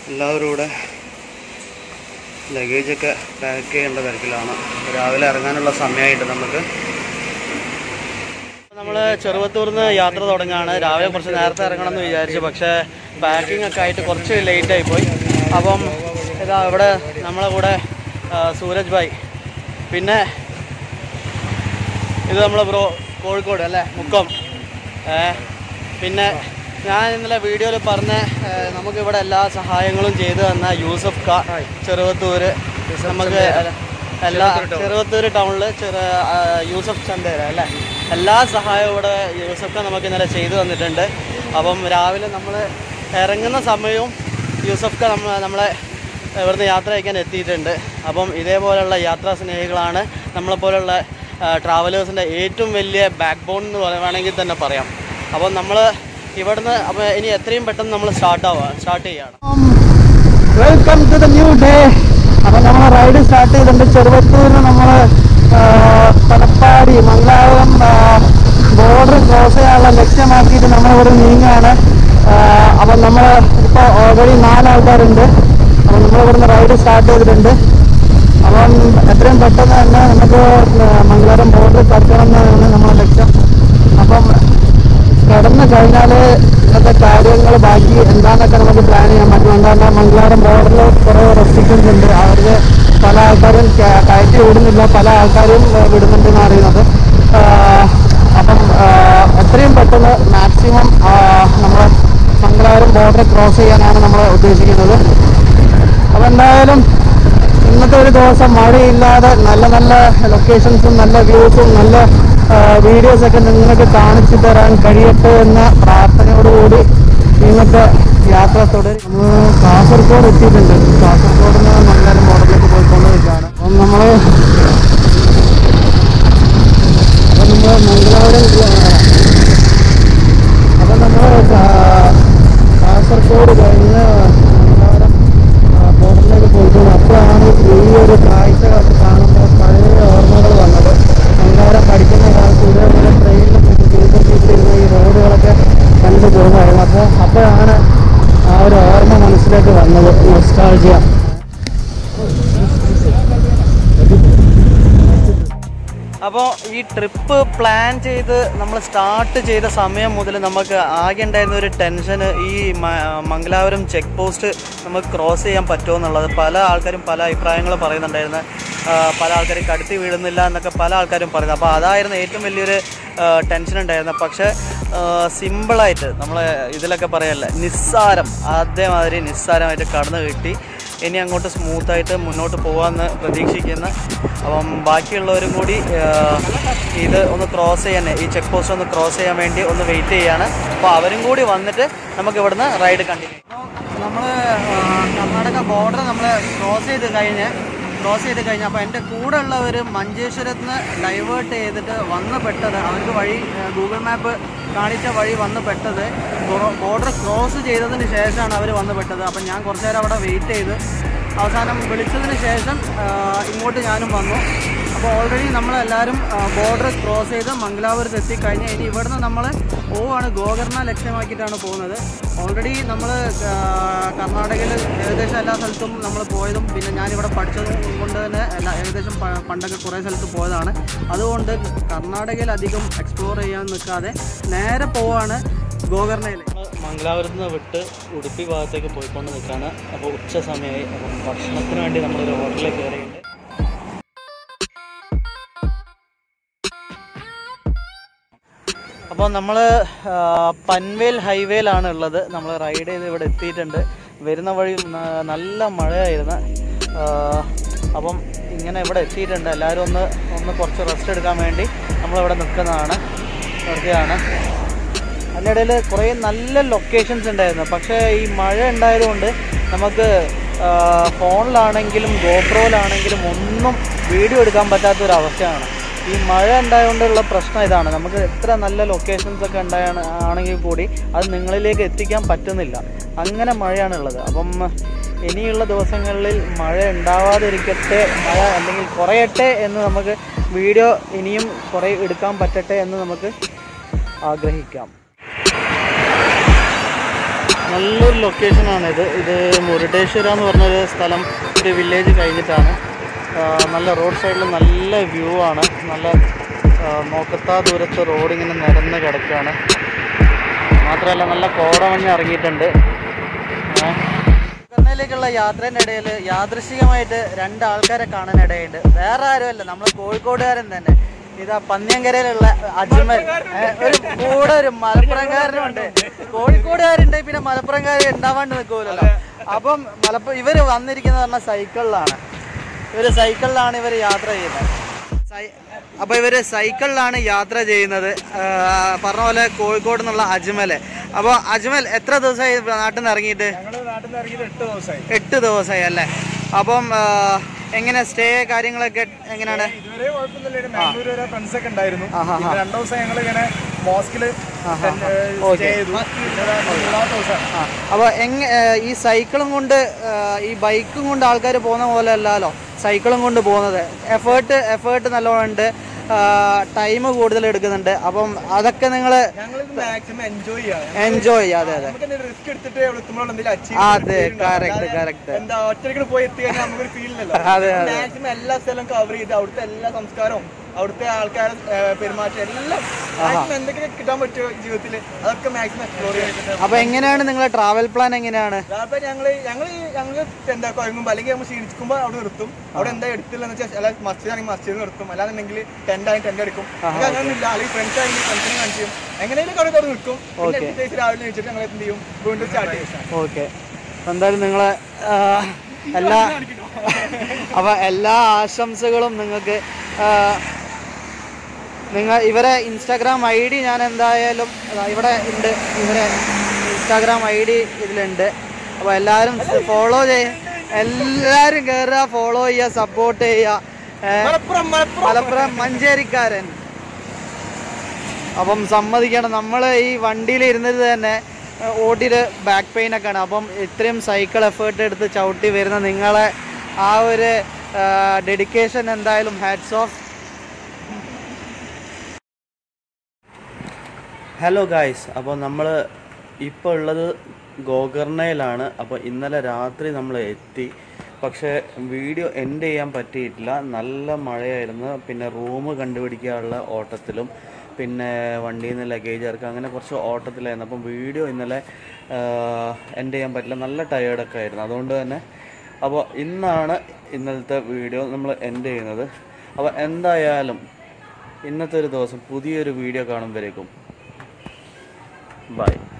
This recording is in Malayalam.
എല്ലാവരും കൂടെ ലഗേജൊക്കെ പാക്ക് ചെയ്യേണ്ട തിരക്കിലാണ് രാവിലെ ഇറങ്ങാനുള്ള സമയമായിട്ട് നമുക്ക് നമ്മൾ ചെറുവത്തൂരിൽ നിന്ന് യാത്ര തുടങ്ങുകയാണ് രാവിലെ കുറച്ച് നേരത്തെ ഇറങ്ങണം എന്ന് വിചാരിച്ചു പക്ഷേ പാക്കിംഗ് ഒക്കെ ആയിട്ട് കുറച്ച് ലേറ്റ് ആയി പോയി അപ്പം ഇതാ ഇവിടെ നമ്മളെ കൂടെ ആ, സൂരജ് ഭായ് പിന്നെ ഇത് നമ്മളെ ബ്രോ കോഴിക്കോട് അല്ലേ മുക്കം ഏ, പിന്നെ ഞാൻ ഇന്നലെ വീഡിയോയിൽ പറഞ്ഞ ഏ, നമുക്കിവിടെ എല്ലാ സഹായങ്ങളും ചെയ്തു തന്ന യൂസഫ് ക ചെറുവത്തൂര് നമുക്ക് എല്ലാ ചെറുവത്തൂർ ടൗണിൽ ചെറു ആ, യൂസഫ് ചന്തേര അല്ലേ എല്ലാ സഹായവും ഇവിടെ യൂസഫ് ക നമുക്ക് ഇന്നലെ ചെയ്തു തന്നിട്ടുണ്ട് അപ്പം രാവിലെ നമ്മൾ ഇറങ്ങുന്ന സമയവും യൂസഫ് ക നമ്മ നമ്മളെ ഇവിടുന്ന് യാത്ര അയക്കാൻ എത്തിയിട്ടുണ്ട് അപ്പം ഇതേപോലെയുള്ള യാത്രാ സ്നേഹികളാണ് നമ്മളെപ്പോലുള്ള ട്രാവലേഴ്സിൻ്റെ ഏറ്റവും വലിയ ബാക്ക് ബോൺ എന്ന് പറയുവാണെങ്കിൽ തന്നെ പറയാം അപ്പം നമ്മൾ ഇവിടുന്ന് അപ്പോൾ ഇനി എത്രയും പെട്ടെന്ന് നമ്മൾ സ്റ്റാർട്ട് ആവുക സ്റ്റാർട്ട് ചെയ്യുകയാണ് welcome to the new day അപ്പം നമ്മൾ റൈഡ് സ്റ്റാർട്ട് ചെയ്തിട്ടുണ്ട് ചെറുവത്തൂരിന് നമ്മൾ പലപ്പാടി മംഗലാപുരം ബോർഡർ ക്രോസ് ചെയ്യാനുള്ള ലക്ഷ്യമാക്കിയിട്ട് നമ്മളിവിടെ നീങ്ങുകയാണ് അപ്പം നമ്മൾ ഇപ്പോൾ ഓൾറെഡി നാലാൾക്കാരുണ്ട് അപ്പം നമ്മളിവിടുന്ന് റൈഡ് സ്റ്റാർട്ട് ചെയ്തിട്ടുണ്ട് അപ്പം എത്രയും പെട്ടെന്ന് തന്നെ നമുക്ക് മംഗലാപുരം ബോർഡർ കടക്കണം എന്നാണ് നമ്മുടെ ലക്ഷ്യം അപ്പം കടന്നു കഴിഞ്ഞാൽ ഇന്നത്തെ കാര്യങ്ങൾ ബാക്കി എന്താണെന്നൊക്കെ നമുക്ക് പ്ലാൻ ചെയ്യാൻ പറ്റും എന്താ മംഗലാപുരം ബോർഡറിൽ കുറേ റെസ്ട്രിക്ഷൻസ് ഉണ്ട് അവർക്ക് പല ആൾക്കാരും ക- കയറ്റി വിടുന്നില്ല പല ആൾക്കാരും ഏഹ്, വിടുന്നുണ്ടെന്ന് അറിയുന്നത് ആഹ്, അപ്പം ആഹ്, എത്രയും പെട്ടെന്ന് മാക്സിമം നമ്മൾ മംഗലാപുരം ബോർഡർ ക്രോസ് ചെയ്യാനാണ് നമ്മൾ ഉദ്ദേശിക്കുന്നത് അപ്പോൾ എന്തായാലും ഇന്നത്തെ ഒരു ദിവസം മഴയില്ലാതെ നല്ല നല്ല ലൊക്കേഷൻസും നല്ല വ്യൂസും നല്ല വീഡിയോസ് ഒക്കെ നിങ്ങൾക്ക് കാണിച്ചു തരാൻ കഴിയട്ടെ എന്ന പ്രാർത്ഥനയോടുകൂടി ഇന്നത്തെ യാത്ര തുടരും നമ്മൾ കാസർഗോഡ് എത്തിയിട്ടുണ്ട് കാസർഗോഡ് നിന്ന് മംഗലാപുരം ബോർഡറിലേക്ക് പോയിക്കൊണ്ടിരിക്കുകയാണ് അപ്പം നമ്മൾ അപ്പം നമ്മൾ മംഗലാപുരം അപ്പം നമ്മൾ കാസർഗോഡ് കഴിഞ്ഞ് മംഗലാപുരം ബോർഡറിലേക്ക് പോയിട്ടുണ്ട് അപ്പോഴാണ് ഈ ഒരു കാഴ്ചകളൊക്കെ കാണുമ്പോൾ പഴയ ഓർമ്മകൾ വന്നത് മംഗലാപുരം പഠിക്കുന്ന കാലത്ത് ഇതേപോലെ ട്രെയിനിൽ ഇരുന്ന ഈ റോഡുകളൊക്കെ കണ്ടു പോകുമായിരുന്നു അപ്പോൾ അപ്പോഴാണ് ആ ഒരു ഓർമ്മ മനസ്സിലേക്ക് വന്നത് നൊസ്റ്റാൾജിയ അപ്പോൾ ഈ ട്രിപ്പ് പ്ലാൻ ചെയ്ത് നമ്മൾ സ്റ്റാർട്ട് ചെയ്ത സമയം മുതൽ നമുക്ക് ആകെ ഉണ്ടായിരുന്ന ഒരു ടെൻഷന് ഈ മ- മംഗലാപുരം ചെക്ക് പോസ്റ്റ് നമുക്ക് ക്രോസ് ചെയ്യാൻ പറ്റുമോ എന്നുള്ളത് പല ആൾക്കാരും പല അഭിപ്രായങ്ങൾ പറയുന്നുണ്ടായിരുന്നു ആ, പല ആൾക്കാരും കടത്തി വീഴുന്നില്ല എന്നൊക്കെ പല ആൾക്കാരും പറയുന്നത് അപ്പോൾ അതായിരുന്നു ഏറ്റവും വലിയൊരു ടെൻഷൻ ഉണ്ടായിരുന്നത് പക്ഷേ സിമ്പിളായിട്ട് നമ്മൾ ഇതിലൊക്കെ പറയല്ലേ നിസ്സാരം അതേമാതിരി നിസ്സാരമായിട്ട് കടന്നു കിട്ടി ഇനി അങ്ങോട്ട് സ്മൂത്തായിട്ട് മുന്നോട്ട് പോകാമെന്ന് പ്രതീക്ഷിക്കുന്ന അപ്പം ബാക്കിയുള്ളവരും കൂടി ആ, ഇത് ഒന്ന് ക്രോസ് ചെയ്യാൻ ഈ ചെക്ക് പോസ്റ്റ് ഒന്ന് ക്രോസ് ചെയ്യാൻ വേണ്ടി ഒന്ന് വെയിറ്റ് ചെയ്യാണ് അപ്പോൾ അവരും കൂടി വന്നിട്ട് നമുക്ക് ഇവിടുന്ന് റൈഡ് കണ്ടിന്യൂ നമ്മൾ കർണാടക ബോർഡർ നമ്മൾ ക്രോസ് ചെയ്ത് കഴിഞ്ഞ് ക്രോസ് ചെയ്ത് കഴിഞ്ഞ് അപ്പോൾ എൻ്റെ കൂടെ ഉള്ളവർ മഞ്ചേശ്വരത്ത് നിന്ന് ഡൈവേർട്ട് ചെയ്തിട്ട് വന്ന് പെട്ടത് അവർക്ക് വഴി ഗൂഗിൾ മാപ്പ് കാണിച്ച വഴി വന്ന് പെട്ടത് ബോർഡർ ക്രോസ് ചെയ്തതിന് ശേഷമാണ് അവർ വന്ന് പെട്ടത് അപ്പം ഞാൻ കുറച്ച് നേരം അവിടെ വെയിറ്റ് ചെയ്ത് അവസാനം വിളിച്ചതിന് ശേഷം ആ, ഇങ്ങോട്ട് ഞാനും വന്നു അപ്പോൾ ഓൾറെഡി നമ്മളെല്ലാവരും ബോർഡർ ക്രോസ് ചെയ്ത് മംഗലാപുരത്ത് എത്തിക്കഴിഞ്ഞ് ഇനി ഇവിടുന്ന് നമ്മൾ പോവാണ് ഗോകർണ ലക്ഷ്യമാക്കിയിട്ടാണ് പോകുന്നത് ഓൾറെഡി നമ്മൾ കർണാടകയിൽ ഏകദേശം എല്ലാ സ്ഥലത്തും നമ്മൾ പോയതും പിന്നെ ഞാനിവിടെ പഠിച്ചതും കൊണ്ട് തന്നെ എല്ലാ ഏകദേശം പ- പണ്ടൊക്കെ കുറേ സ്ഥലത്ത് പോയതാണ് അതുകൊണ്ട് കർണാടകയിൽ അധികം എക്സ്പ്ലോർ ചെയ്യാൻ നിൽക്കാതെ നേരെ പോവാണ് ഗോകർണയിൽ മംഗലാപുരത്ത് നിന്ന് വിട്ട് ഉടുപ്പി ഭാഗത്തേക്ക് പോയിക്കൊണ്ട് നിൽക്കുകയാണ് അപ്പോൾ ഉച്ച സമയമായി അപ്പം ഭക്ഷണത്തിന് വേണ്ടി നമ്മളൊരു ഹോട്ടലിൽ കയറിയിട്ടുണ്ട് അപ്പോൾ നമ്മൾ പൻവേൽ ഹൈവേയിലാണ് ഉള്ളത് നമ്മൾ റൈഡ് ചെയ്ത് ഇവിടെ എത്തിയിട്ടുണ്ട് വരുന്ന വഴി ന- നല്ല മഴയായിരുന്നു ആ, അപ്പം ഇങ്ങനെ ഇവിടെ എത്തിയിട്ടുണ്ട് എല്ലാവരും ഒന്ന് ഒന്ന് കുറച്ച് റെസ്റ്റ് എടുക്കാൻ വേണ്ടി നമ്മളിവിടെ നിൽക്കുന്നതാണ് വെറുതെയാണ് അതിനിടയിൽ കുറേ നല്ല ലൊക്കേഷൻസ് ഉണ്ടായിരുന്നു പക്ഷേ ഈ മഴ ഉണ്ടായതുകൊണ്ട് നമുക്ക് ആ, ഫോണിലാണെങ്കിലും ഗോപ്രോയിലാണെങ്കിലും ഒന്നും വീഡിയോ എടുക്കാൻ പറ്റാത്തൊരവസ്ഥയാണ് ഈ മഴ ഉണ്ടായതുകൊണ്ടുള്ള പ്രശ്നം ഇതാണ് നമുക്ക് എത്ര നല്ല ലൊക്കേഷൻസ് ഒക്കെ ഉണ്ടായാണ് ആണെങ്കിൽ കൂടി അത് നിങ്ങളിലേക്ക് എത്തിക്കാൻ പറ്റുന്നില്ല അങ്ങനെ മഴയാണുള്ളത് അപ്പം ഇനിയുള്ള ദിവസങ്ങളിൽ മഴ ഉണ്ടാവാതിരിക്കട്ടെ മഴ അല്ലെങ്കിൽ കുറയട്ടെ എന്ന് നമുക്ക് വീഡിയോ ഇനിയും കുറേ എടുക്കാൻ പറ്റട്ടെ എന്ന് നമുക്ക് ആഗ്രഹിക്കാം നല്ലൊരു ലൊക്കേഷനാണ് ഇത് ഇത് മുരുടേശ്വര എന്ന് പറഞ്ഞൊരു സ്ഥലം ഒരു വില്ലേജ് കഴിഞ്ഞിട്ടാണ് ആ, നല്ല റോഡ് സൈഡിൽ നല്ല വ്യൂ ആണ് നല്ല ആ, നോക്കത്താ ദൂരത്ത് റോഡ് ഇങ്ങനെ നിരന്ന് കിടക്കുകയാണ് മാത്രമല്ല നല്ല കോടമഞ്ഞ് ഇറങ്ങിയിട്ടുണ്ട് ഏ. കർണയിലേക്കുള്ള യാത്രേൻ്റെ ഇടയിൽ യാദൃശികമായിട്ട് രണ്ട് ആൾക്കാരെ കാണാൻ ഇടയുണ്ട് വേറെ ആരുമല്ല നമ്മൾ കോഴിക്കോടുകാരൻ തന്നെ ഇതാ പന്ന്യങ്കരയിലുള്ള അജ്മൽ ഏ, ഒരു കൂടെ ഒരു മലപ്പുറംകാരനുണ്ട് കോഴിക്കോടുകാരുണ്ട് പിന്നെ മലപ്പുറംകാർ ഉണ്ടാവാണ്ട് നിൽക്കുമല്ലോ അപ്പം മലപ്പുറം ഇവർ വന്നിരിക്കുന്നത് പറഞ്ഞാൽ സൈക്കിളിലാണ് ഇവർ സൈക്കിളിലാണ് ഇവർ യാത്ര ചെയ്യുന്നത് സൈ- അപ്പോൾ ഇവർ സൈക്കിളിലാണ് യാത്ര ചെയ്യുന്നത് ആ, പറഞ്ഞ പോലെ കോഴിക്കോട് നിന്നുള്ള അജ്മൽ അപ്പോൾ അജ്മൽ എത്ര ദിവസമായി നാട്ടിൽ നിന്ന് ഇറങ്ങിയിട്ട് ഞങ്ങള് നാട്ടിൽ നിന്ന് ഇറങ്ങിയിട്ട് എട്ട് ദിവസമായി എട്ട് ദിവസമായി അല്ലേ അപ്പം ആ, എങ്ങനെ സ്റ്റേ കാര്യങ്ങളൊക്കെ എങ്ങനെയാണ് ഇതുവരെ കുഴപ്പമൊന്നുമില്ല ബാംഗ്ലൂർ വരെ ഫ്രണ്ട്സ് ഒക്കെ ഉണ്ടായിരുന്നു ആഹാ, പിന്നെ രണ്ടു ദിവസം ഞങ്ങൾ ഇങ്ങനെ മോസ്കില് സ്റ്റേ ചെയ്തു പിന്നെ മൂന്നാമത്തെ ദിവസം ആ അപ്പോൾ എങ്ങ ആ, ഈ സൈക്കിളും കൊണ്ട് ആ, ഈ ബൈക്കും കൊണ്ട് ആൾക്കാർ പോകുന്ന പോലെ അല്ലല്ലോ സൈക്കിളും കൊണ്ട് പോകുന്നത് എഫേർട്ട് എഫേർട്ട് നല്ലോണം ഉണ്ട് ടൈം കൂടുതൽ എടുക്കുന്നുണ്ട് അപ്പം അതൊക്കെ നിങ്ങൾ ഞങ്ങളിത് മാക്സിമം എൻജോയ് ചെയ്യാം എൻജോയ് ചെയ്യാം അതെ അതെ നമുക്ക് റിസ്ക് എടുത്തിട്ട് എത്തുമ്പോൾ എന്തെങ്കിലും അച്ചീവ് അതെ കറക്റ്റ് കറക്റ്റ് എന്താ ഒറ്റയ്ക്ക് പോയി എത്തി കഴിഞ്ഞാൽ നമുക്കൊരു ഫീൽ ഇല്ലല്ലോ അതെ, അതെ. മാക്സിമം എല്ലാ സ്ഥലവും കവർ ചെയ്ത് അവിടുത്തെ എല്ലാ സംസ്കാരവും അവിടുത്തെ ആൾക്കാരുടെ ഏഹ്, പെരുമാറ്റം എല്ലാം മാക്സിമം എന്തൊക്കെ കിട്ടാൻ പറ്റുമോ ജീവിതത്തിൽ അതൊക്കെ മാക്സിമം എക്സ്പ്ലോർ ചെയ്യാൻ അപ്പോൾ എങ്ങനെയാണ് നിങ്ങളുടെ ട്രാവൽ പ്ലാൻ എങ്ങനെയാണ് അപ്പൊ ഞങ്ങള് ഞങ്ങള് ഞങ്ങള് എന്താ കുഴങ്ങുമ്പോ അല്ലെങ്കിൽ നമ്മൾ ക്ഷീണിക്കുമ്പോ അവിടെ നിർത്തും അവിടെ എന്താ എടുത്തില്ലെന്ന് വെച്ചാൽ അല്ല മസ്ജിദ് ആണെങ്കിൽ മസ്ജിദ് നിർത്തും അല്ലാന്നുണ്ടെങ്കിൽ ടെന്റ് ആയി ടെന്റ് എടുക്കും നമുക്ക് അങ്ങനെയൊന്നുമില്ല അല്ലെങ്കിൽ ഫ്രണ്ട്സ് ആണെങ്കിൽ ഫ്രണ്ട്സിനെ കാണിച്ചു ചെയ്യും എങ്ങനെയും കുറെ കുറെ നിൽക്കും പിന്നെ എക്സസൈസ് രാവിലെ വെച്ചിട്ട് ഞങ്ങൾ എന്ത് ചെയ്യും വീണ്ടും സ്റ്റാർട്ട് ചെയ്യും ഓക്കെ എന്തായാലും നിങ്ങളെ ആ, എല്ലാ അപ്പോൾ എല്ലാ ആശംസകളും നിങ്ങൾക്ക് ആ, നിങ്ങൾ ഇവരെ ഇൻസ്റ്റാഗ്രാം ഐ ഡി ഞാൻ എന്തായാലും അതാ ഇവിടെ ഉണ്ട് ഇവരെ ഇൻസ്റ്റാഗ്രാം ഐ ഡി ഇതിലുണ്ട് അപ്പോൾ എല്ലാവരും ഫോളോ ചെയ്യ എല്ലാവരും കയറുക ഫോളോ ചെയ്യുക സപ്പോർട്ട് ചെയ്യുക ഏ, മലപ്പുറം മലപ്പുറം മലപ്പുറം മഞ്ചേരിക്കാരൻ അപ്പം സമ്മതിക്കണം നമ്മൾ ഈ വണ്ടിയിൽ ഇരുന്നത് തന്നെ ഓട്ടിയിട്ട് ബാക്ക് പെയിൻ ഒക്കെയാണ് അപ്പം ഇത്രയും സൈക്കിൾ എഫേർട്ട് എടുത്ത് ചവിട്ടി വരുന്ന നിങ്ങളെ ആ ഒരു ഡെഡിക്കേഷൻ എന്തായാലും ഹാറ്റ്സ് ഓഫ് ഹലോ ഗായ്സ് അപ്പോൾ നമ്മൾ ഇപ്പോൾ ഉള്ളത് ഗോകർണയിലാണ് അപ്പോൾ ഇന്നലെ രാത്രി നമ്മൾ എത്തി പക്ഷേ വീഡിയോ എൻഡ് ചെയ്യാൻ പറ്റിയിട്ടില്ല നല്ല മഴയായിരുന്നു പിന്നെ റൂം കണ്ടുപിടിക്കാനുള്ള ഓട്ടത്തിലും പിന്നെ വണ്ടിയിൽ നിന്ന് ലഗേജ് ഇറക്കുക അങ്ങനെ കുറച്ച് ഓട്ടത്തിലായിരുന്നു അപ്പം വീഡിയോ ഇന്നലെ എൻഡ് ചെയ്യാൻ പറ്റില്ല നല്ല ടയേർഡൊക്കെ ആയിരുന്നു അതുകൊണ്ട് തന്നെ അപ്പോൾ ഇന്നാണ് ഇന്നലത്തെ വീഡിയോ നമ്മൾ എൻഡ് ചെയ്യുന്നത് അപ്പോൾ എന്തായാലും ഇന്നത്തെ ഒരു ദിവസം പുതിയൊരു വീഡിയോ കാണുമ്പോഴേക്കും ബൈ